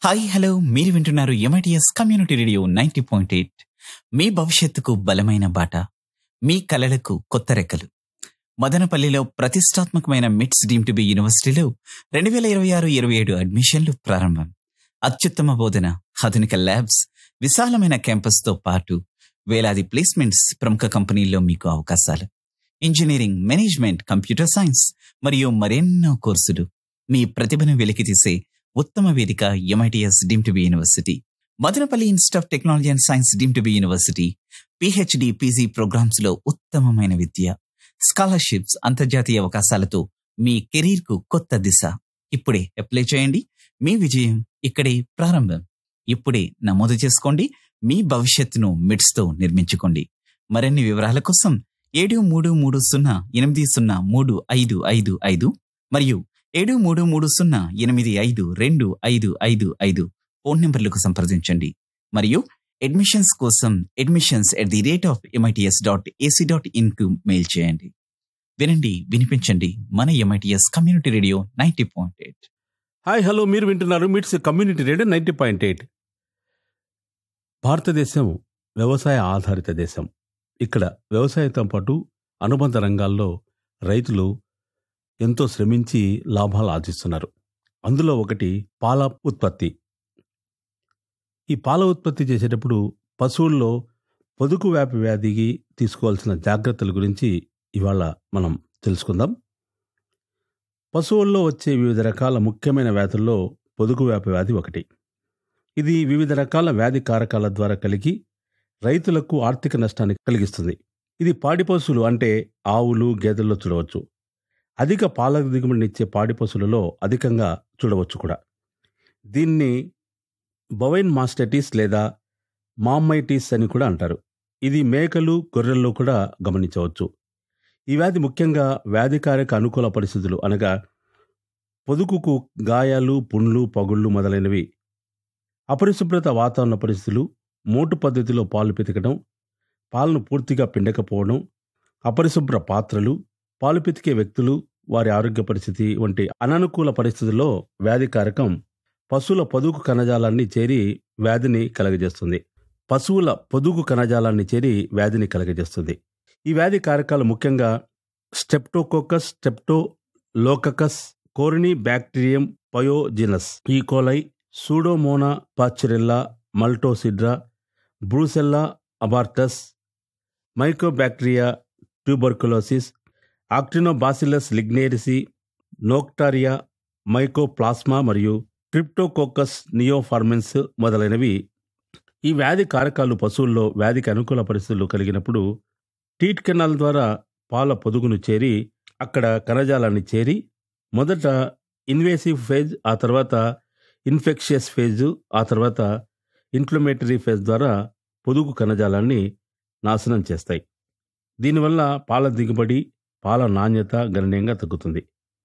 hi hello మీరు వింటున్నారు MITS community radio ninety point eight మీ భవిష్యత్తుకు బలమైన బాట మీ కలలకు కొత్త రెక్కలు మదనపల్లిలో ప్రతిష్టాత్మకమైన మిట్స్ డీమ్ టు బి యూనివర్సిటీలో రెండు వేల ఇరవై ఆరు ఇరవై ఏడు అడ్మిషన్లు ప్రారంభం అత్యుత్తమ బోధన ఆధునిక ల్యాబ్స్ విశాలమైన క్యాంపస్తో పాటు వేలాది ప్లేస్మెంట్స్ ప్రముఖ కంపెనీల్లో మీకు అవకాశాలు ఇంజనీరింగ్ మేనేజ్మెంట్ కంప్యూటర్ సైన్స్ మరియు మరెన్నో కోర్సులు మీ ప్రతిభను వెలికితీసే ఉత్తమ వేదిక MITS deem to be university Madanapalle institute of technology and science deem to be university PhD PG programmes లో ఉత్తమమైన విద్య స్కాలర్షిప్స్ అంతర్జాతీయ అవకాశాలతో మీ కెరీర్ కు కొత్త దిశ ఇప్పుడే అప్లై చేయండి మీ విజయం ఇక్కడే ప్రారంభం ఇప్పుడే నమోదు చేసుకోండి మీ భవిష్యత్తును మిడ్స్ తో నిర్మించుకోండి మరిన్ని వివరాల కోసం ఏడు మూడు మూడు సున్నా ఎనిమిది సున్నా మూడు ఐదు ఐదు ఐదు మరియు ఏడు మూడు మూడు సున్నా ఎనిమిది ఐదు రెండు ఐదు ఐదు ఐదు ఫోన్ నంబర్లకు సంప్రదించండి మరియు అడ్మిషన్స్ కోసం admissions at the rate of MITS dot AC dot in కు మెయిల్ చేయండి వినండి వినిపించండి మన MITS community radio ninety point eight hi hello మీరు వింటున్నారు MITS community radio ninety point eight భారతదేశం వ్యవసాయ ఆధారిత దేశం ఇక్కడ వ్యవసాయంతో పాటు అనుబంధ రంగాల్లో రైతులు ఎంతో శ్రమించి లాభాలు ఆర్జిస్తున్నారు అందులో ఒకటి పాల ఉత్పత్తి ఈ పాల ఉత్పత్తి చేసేటప్పుడు పశువుల్లో పొదుగు వ్యాపి వ్యాధికి తీసుకోవాల్సిన జాగ్రత్తల గురించి ఇవాళ మనం తెలుసుకుందాం పశువుల్లో వచ్చే వివిధ రకాల ముఖ్యమైన వ్యాధుల్లో పొదుగు వ్యాపి వ్యాధి ఒకటి ఇది వివిధ రకాల వ్యాధి కారకాల ద్వారా కలిగి రైతులకు ఆర్థిక నష్టాన్ని కలిగిస్తుంది ఇది పాడి పశువులు అంటే ఆవులు గేదెల్లో చూడవచ్చు అధిక పాల దిగుబడినిచ్చే పాడి పశువులలో అధికంగా చూడవచ్చు కూడా దీన్ని బొవైన్ మాస్టైటిస్ లేదా మామ్మైటిస్ అని కూడా అంటారు ఇది మేకలు గొర్రెల్లో కూడా గమనించవచ్చు ఈ వ్యాధి ముఖ్యంగా వ్యాధికారక అనుకూల పరిస్థితులు అనగా పొదుగుకు గాయాలు పుండ్లు పగుళ్ళు మొదలైనవి అపరిశుభ్రత వాతావరణ పరిస్థితులు మోటు పద్ధతిలో పాలు పితకడం పాలను పూర్తిగా పిండకపోవడం అపరిశుభ్ర పాత్రలు పాలు పితికే వ్యక్తులు వారి ఆరోగ్య పరిస్థితి వంటి అననుకూల పరిస్థితుల్లో వ్యాధికారకం పశువుల పొదుగు కణజాలాన్ని చేరి వ్యాధిని కలగజేస్తుంది పశువుల పొదుగు కణజాలాన్ని చేరి వ్యాధిని కలగజేస్తుంది ఈ వ్యాధి కారకాలు ముఖ్యంగా streptococcus streptococcus corynebacterium pyogenes E coli pseudomonas pasteurella multocida brucella abortus mycobacteria tuberculosis actinobacillus lignieresii nocardia mycoplasma మరియు క్రిప్టోకోకస్ నియోఫార్మెన్స్ మొదలైనవి ఈ వ్యాధి కారకాలు పశువుల్లో వ్యాధికి అనుకూల పరిస్థితులు కలిగినప్పుడు టీట్ కెనాల్ ద్వారా పాల పొదుగును చేరి అక్కడ కణజాలాన్ని చేరి మొదట ఇన్వేసివ్ ఫేజ్ ఆ తర్వాత ఇన్ఫెక్షియస్ ఫేజ్ ఆ తర్వాత ఇన్ఫ్లమేటరీ ఫేజ్ ద్వారా పొదుగు కణజాలాన్ని నాశనం చేస్తాయి దీనివల్ల పాల దిగుబడి పాల నాణ్యత గణనీయంగా తగ్గుతుంది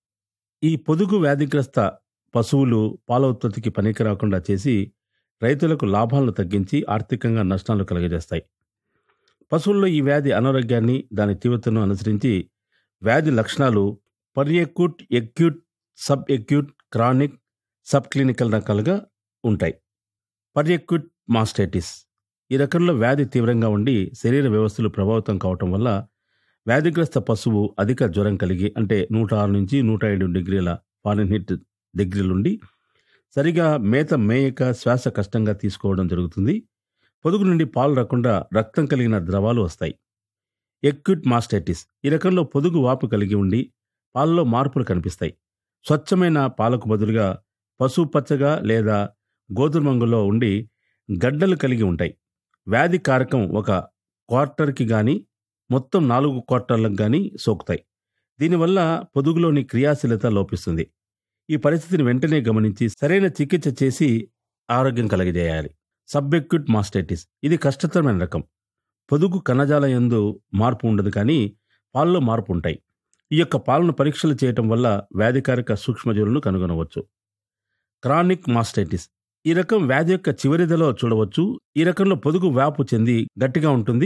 ఈ పొదుగు వ్యాధిగ్రస్త పశువులు పాల ఉత్పత్తికి పనికి రాకుండా చేసి రైతులకు లాభాలను తగ్గించి ఆర్థికంగా నష్టాలు కలుగజేస్తాయి పశువుల్లో ఈ వ్యాధి అనారోగ్యాన్ని దాని తీవ్రతను అనుసరించి వ్యాధి లక్షణాలు peracute acute sub acute chronic sub clinical రకాలుగా ఉంటాయి పర్యక్యూట్ మాస్టైటిస్ ఈ రకంలో వ్యాధి తీవ్రంగా ఉండి శరీర వ్యవస్థలు ప్రభావితం కావటం వల్ల వ్యాధిగ్రస్త పశువు అధిక జ్వరం కలిగి అంటే నూట ఆరు నుంచి నూట ఏడు డిగ్రీల ఫారెన్హీట్ డిగ్రీలుండి సరిగా మేత మేయక శ్వాస కష్టంగా తీసుకోవడం జరుగుతుంది పొదుగు నుండి పాలు రాకుండా రక్తం కలిగిన ద్రవాలు వస్తాయి ఎక్యూట్ మాస్టైటిస్ ఈ రకంలో పొదుగు వాపు కలిగి ఉండి పాలలో మార్పులు కనిపిస్తాయి స్వచ్ఛమైన పాలకు బదులుగా పసుపు పచ్చగా లేదా గోధుమ రంగులో ఉండి గడ్డలు కలిగి ఉంటాయి వ్యాధి కారకం ఒక క్వార్టర్కి గాని మొత్తం నాలుగు క్వార్టర్లకు గాని సోకుతాయి దీనివల్ల పొదుగులోని క్రియాశీలత లోపిస్తుంది ఈ పరిస్థితిని వెంటనే గమనించి సరైన చికిత్స చేసి ఆరోగ్యం కలగజేయాలి సబ్ఎక్యూట్ మాస్టైటిస్ ఇది కష్టతరమైన రకం పొదుగు కణజాల యందు మార్పు ఉండదు కానీ పాలలో మార్పు ఉంటాయి ఈ యొక్క పాలను పరీక్షలు చేయటం వల్ల వ్యాధికారక సూక్ష్మజీవులను కనుగొనవచ్చు క్రానిక్ మాస్టైటిస్ ఈ రకం వ్యాధి యొక్క చివరిదలో చూడవచ్చు ఈ రకంలో పొదుగు వ్యాపు చెంది గట్టిగా ఉంటుంది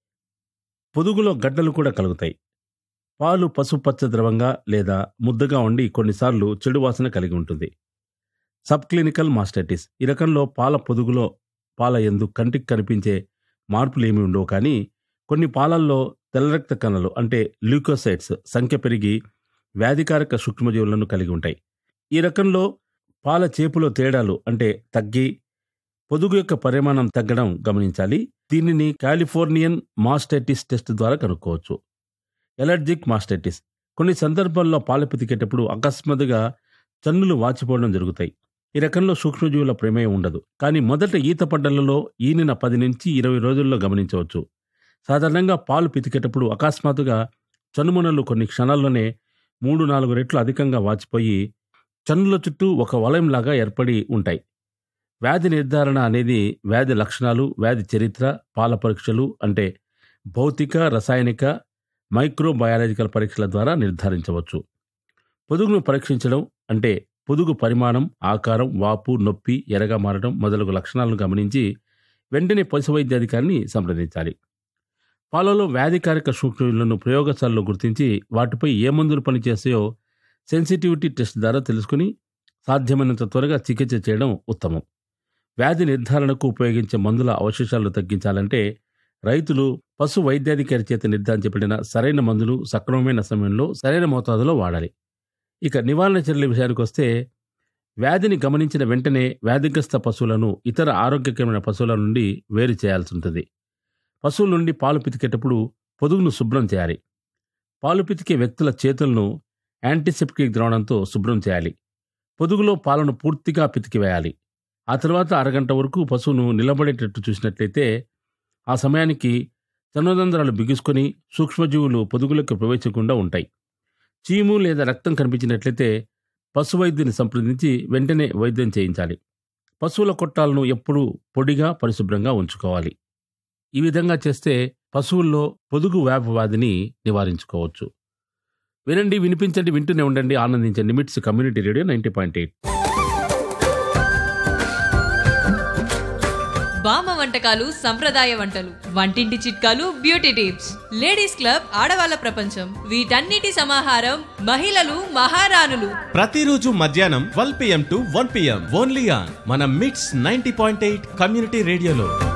పొదుగులో గడ్డలు కూడా కలుగుతాయి పాలు పసుపచ్చ ద్రవంగా లేదా ముద్దగా ఉండి కొన్నిసార్లు చెడు వాసన కలిగి ఉంటుంది సబ్ క్లినికల్ మాస్టైటిస్ ఈ రకంలో పాల పొదుగులో పాల ఎందు కంటికి కనిపించే మార్పులు ఏమి ఉండవు కానీ కొన్ని పాలల్లో తెల్ల రక్త కణాలు అంటే ల్యూకోసైట్స్ సంఖ్య పెరిగి వ్యాధికారక సూక్ష్మజీవులను కలిగి ఉంటాయి ఈ రకంలో పాల చేపులో తేడాలు అంటే తగ్గి పొదుగు యొక్క పరిమాణం తగ్గడం గమనించాలి దీనిని కాలిఫోర్నియన్ మాస్టైటిస్ టెస్ట్ ద్వారా కనుక్కోవచ్చు ఎలర్జిక్ మాస్టైటిస్ కొన్ని సందర్భాల్లో పాలు పితికేటప్పుడు అకస్మాత్తుగా చన్నులు వాచిపోవడం జరుగుతాయి ఈ రకంలో సూక్ష్మజీవుల ప్రమేయం ఉండదు కానీ మొదట ఈత పడ్డలలో ఈనిన పది నుంచి ఇరవై రోజుల్లో గమనించవచ్చు సాధారణంగా పాలు పితికేటప్పుడు అకస్మాత్తుగా చనుమొనలు కొన్ని క్షణాల్లోనే మూడు నాలుగు రెట్లు అధికంగా వాచిపోయి చన్నుల చుట్టూ ఒక వలయంలాగా ఏర్పడి ఉంటాయి వ్యాధి నిర్ధారణ అనేది వ్యాధి లక్షణాలు వ్యాధి చరిత్ర పాల పరీక్షలు అంటే భౌతిక రసాయనిక మైక్రోబయాలజికల్ పరీక్షల ద్వారా నిర్ధారించవచ్చు పొదుగును పరీక్షించడం అంటే పొదుగు పరిమాణం ఆకారం వాపు నొప్పి ఎరగా మారడం మొదలగు లక్షణాలను గమనించి వెంటనే పశు వైద్యాధికారిని సంప్రదించాలి పాలలో వ్యాధికారక సూక్ష్మజీవులను ప్రయోగశాలలో గుర్తించి వాటిపై ఏ మందులు పనిచేస్తాయో సెన్సిటివిటీ టెస్ట్ ద్వారా తెలుసుకుని సాధ్యమైనంత త్వరగా చికిత్స చేయడం ఉత్తమం వ్యాధి నిర్ధారణకు ఉపయోగించే మందుల అవశేషాలు తగ్గించాలంటే రైతులు పశు వైద్యాధికారి చేత నిర్ధారించబడిన సరైన మందులు సక్రమమైన సమయంలో సరైన మోతాదులో వాడాలి ఇక నివారణ చర్యల విషయానికి వస్తే వ్యాధిని గమనించిన వెంటనే వ్యాధిగ్రస్త పశువులను ఇతర ఆరోగ్యకరమైన పశువుల నుండి వేరు చేయాల్సి ఉంటుంది పశువుల నుండి పాలు పితికేటప్పుడు పొదుగును శుభ్రం చేయాలి పాలు పితికే వ్యక్తుల చేతులను యాంటీసెప్టిక్ ద్రావణంతో శుభ్రం చేయాలి పొదుగులో పాలను పూర్తిగా పితికివేయాలి ఆ తర్వాత అరగంట వరకు పశువును నిలబడేటట్టు చూసినట్లయితే ఆ సమయానికి చర్మదంధ్రాలు బిగుసుకొని సూక్ష్మజీవులు పొదుగులకు ప్రవేశకుండా ఉంటాయి చీము లేదా రక్తం కనిపించినట్లయితే పశు వైద్యుని సంప్రదించి వెంటనే వైద్యం చేయించాలి పశువుల కొట్టాలను ఎప్పుడూ పొడిగా పరిశుభ్రంగా ఉంచుకోవాలి ఈ విధంగా చేస్తే పశువుల్లో పొదుగు వ్యాప వ్యాధిని నివారించుకోవచ్చు వినండి వినిపించండి వింటూనే ఉండండి ఆనందించండి MITS community radio ninety point eight బామ్మ వంటకాలు సంప్రదాయ వంటలు వంటింటి చిట్కాలు బ్యూటీ టిప్స్ లేడీస్ క్లబ్ ఆడవాళ్ళ ప్రపంచం వీటన్నిటి సమాహారం మహిళలు మహారాణులు ప్రతిరోజు మధ్యాహ్నం twelve PM to one PM only on మన MITS ninety point eight community రేడియోలో